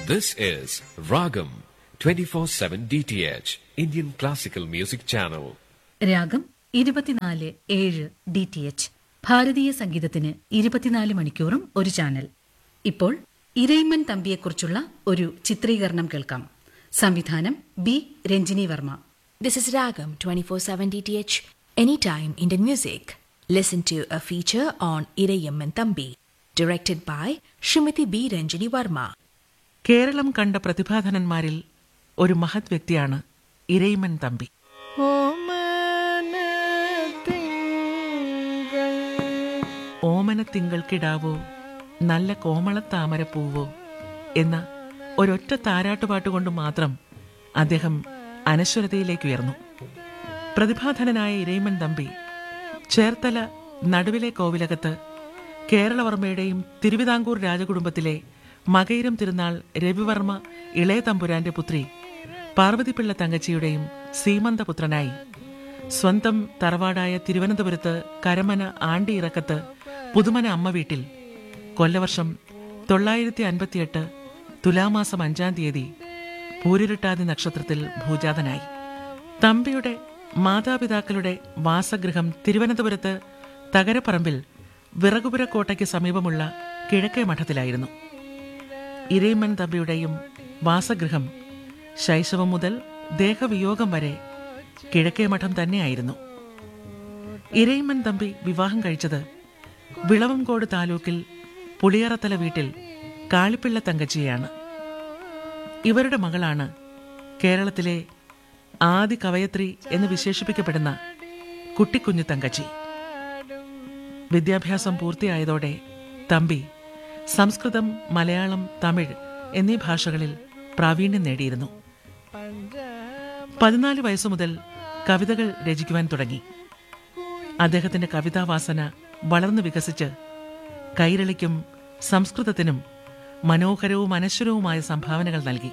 This is Ragam 24/7 DTH Indian Classical Music Channel. രാഗം ഇരുപത്തിനാല് ഏഴ് ഡി ടി എച്ച് ഭാരതീയ സംഗീതത്തിന് ഇരുപത്തിനാല് മണിക്കൂറും ഒരു ചാനൽ ഇപ്പോൾ ഇരയിമ്മൻ തമ്പിയെക്കുറിച്ചുള്ള ഒരു ചിത്രീകരണം കേൾക്കാം സംവിധാനം B Ranjini Varma This is Ragam 24/7 DTH Anytime Indian Music. Listen to a feature on Irayamman Thambi, directed by Shrimati B. Ranjini Varma. Keralam കണ്ട പ്രതിഭാധനന്മാരിൽ ഒരു മഹത് വ്യക്തിയാണ് ഇരയിമൻ തമ്പി ഓമനത്തിങ്കൾക്കിടാവോ നല്ല കോമളത്താമരപ്പൂവോ എന്ന ഒരൊറ്റ താരാട്ടുപാട്ട് മാത്രം അദ്ദേഹം അനശ്വരതയിലേക്ക് ഉയർന്നു പ്രതിഭാധനനായ ഇരയിമൻ തമ്പി ചേർത്തല നടുവിലെ കോവിലകത്ത് കേരളവർമ്മയുടെയും തിരുവിതാംകൂർ രാജകുടുംബത്തിലെ മകയിരം തിരുനാൾ രവിവർമ്മ ഇളയ തമ്പുരാന്റെ പുത്രി പാർവതിപ്പിള്ള തങ്കച്ചിയുടെയും സീമന്തപുത്രനായി സ്വന്തം തറവാടായ തിരുവനന്തപുരത്ത് കരമന ആണ്ടിയിറക്കത്ത് പുതുമന അമ്മ വീട്ടിൽ കൊല്ലവർഷം തൊള്ളായിരത്തി അൻപത്തിയെട്ട് തുലാമാസം അഞ്ചാം തീയതി പൂരിരുട്ടാതി നക്ഷത്രത്തിൽ ഭൂജാതനായി തമ്പിയുടെ മാതാപിതാക്കളുടെ വാസഗൃഹം തിരുവനന്തപുരത്ത് തകരപ്പറമ്പിൽ വിറകുപുര കോട്ടയ്ക്ക് സമീപമുള്ള കിഴക്കേ മഠത്തിലായിരുന്നു ഇരയിമ്മൻ തമ്പിയുടെയും വാസഗൃഹം ശൈശവം മുതൽ ദേഹവിയോഗം വരെ കിഴക്കേ മഠം തന്നെയായിരുന്നു ഇരയിമ്മൻ തമ്പി വിവാഹം കഴിച്ചത് വിളവംകോട് താലൂക്കിൽ പുളിയറത്തല വീട്ടിൽ കാളിപ്പിള്ള തങ്കച്ചിയാണ് ഇവരുടെ മകളാണ് കേരളത്തിലെ ആദി കവയത്രി എന്ന് വിശേഷിപ്പിക്കപ്പെടുന്ന കുട്ടിക്കുഞ്ഞു തങ്കച്ചി വിദ്യാഭ്യാസം പൂർത്തിയായതോടെ തമ്പി സംസ്കൃതം മലയാളം തമിഴ് എന്നീ ഭാഷകളിൽ പ്രാവീണ്യം നേടിയിരുന്നു പതിനാല് വയസ്സു മുതൽ കവിതകൾ രചിക്കുവാൻ തുടങ്ങി അദ്ദേഹത്തിന്റെ കവിതാവാസന വളർന്നു വികസിച്ച് കൈരളിക്കും സംസ്കൃതത്തിനും മനോഹരവും അനശ്വരവുമായ സംഭാവനകൾ നൽകി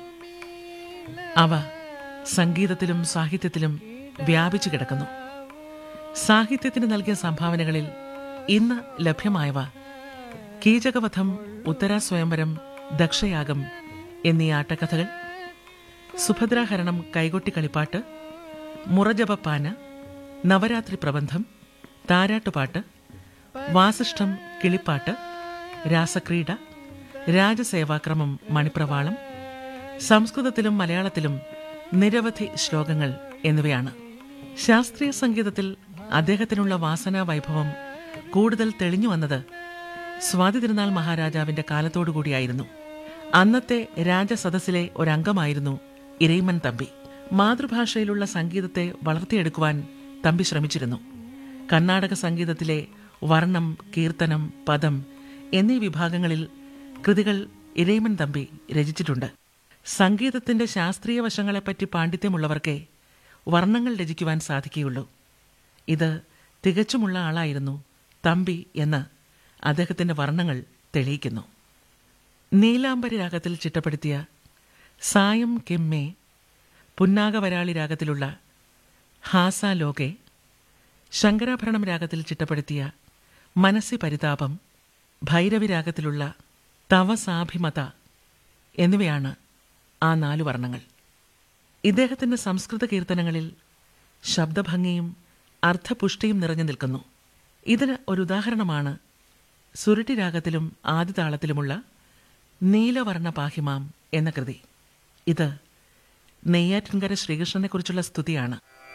അവ സംഗീതത്തിലും സാഹിത്യത്തിലും വ്യാപിച്ചു കിടക്കുന്നു സാഹിത്യത്തിന് നൽകിയ സംഭാവനകളിൽ ഇന്ന് ലഭ്യമായവ കീചകവധം ഉത്തരാസ്വയംവരം ദക്ഷയാഗം എന്നീ ആട്ടക്കഥകൾ സുഭദ്രാഹരണം കൈകൊട്ടി കളിപ്പാട്ട് മുറജപപ്പാന നവരാത്രി പ്രബന്ധം താരാട്ടുപാട്ട് വാസിഷ്ഠം കിളിപ്പാട്ട് രാസക്രീഡ രാജസേവാക്രമം മണിപ്രവാളം സംസ്കൃതത്തിലും മലയാളത്തിലും നിരവധി ശ്ലോകങ്ങൾ എന്നിവയാണ് ശാസ്ത്രീയ സംഗീതത്തിൽ അദ്ദേഹത്തിനുള്ള വാസനാ വൈഭവം കൂടുതൽ തെളിഞ്ഞു വന്നത് സ്വാതി തിരുനാൾ മഹാരാജാവിന്റെ കാലത്തോടുകൂടിയായിരുന്നു അന്നത്തെ രാജസദസ്സിലെ ഒരംഗമായിരുന്നു ഇരയിമൻ തമ്പി മാതൃഭാഷയിലുള്ള സംഗീതത്തെ വളർത്തിയെടുക്കുവാൻ തമ്പി ശ്രമിച്ചിരുന്നു കർണാടക സംഗീതത്തിലെ വർണ്ണം കീർത്തനം പദം എന്നീ വിഭാഗങ്ങളിൽ കൃതികൾ ഇരയിമൻ തമ്പി രചിച്ചിട്ടുണ്ട് സംഗീതത്തിന്റെ ശാസ്ത്രീയ വശങ്ങളെപ്പറ്റി പാണ്ഡിത്യമുള്ളവർക്കേ വർണ്ണങ്ങൾ രചിക്കുവാൻ സാധിക്കുകയുള്ളൂ ഇത് തികച്ചുമുള്ള ആളായിരുന്നു തമ്പി എന്ന് അദ്ദേഹത്തിന്റെ വർണ്ണങ്ങൾ തെളിയിക്കുന്നു നീലാംബരി രാഗത്തിൽ ചിട്ടപ്പെടുത്തിയ സായം കെമ്മേ പുന്നാഗവരാളി രാഗത്തിലുള്ള ഹാസ ലോകെ ശങ്കരാഭരണം രാഗത്തിൽ ചിട്ടപ്പെടുത്തിയ മനസ്സി പരിതാപം ഭൈരവി രാഗത്തിലുള്ള തവസാഭിമത എന്നിവയാണ് ആ നാലു വർണ്ണങ്ങൾ ഇദ്ദേഹത്തിന്റെ സംസ്കൃത കീർത്തനങ്ങളിൽ ശബ്ദഭംഗിയും അർത്ഥപുഷ്ടിയും നിറഞ്ഞു നിൽക്കുന്നു ഇതിന് ഒരു ഉദാഹരണമാണ് സുരുട്ടി രാഗത്തിലും ആദിതാളത്തിലുമുള്ള നീലവർണ്ണ പാഹിമാം എന്ന കൃതി ഇത് നെയ്യാറ്റിൻകര ശ്രീകൃഷ്ണനെക്കുറിച്ചുള്ള സ്തുതിയാണ്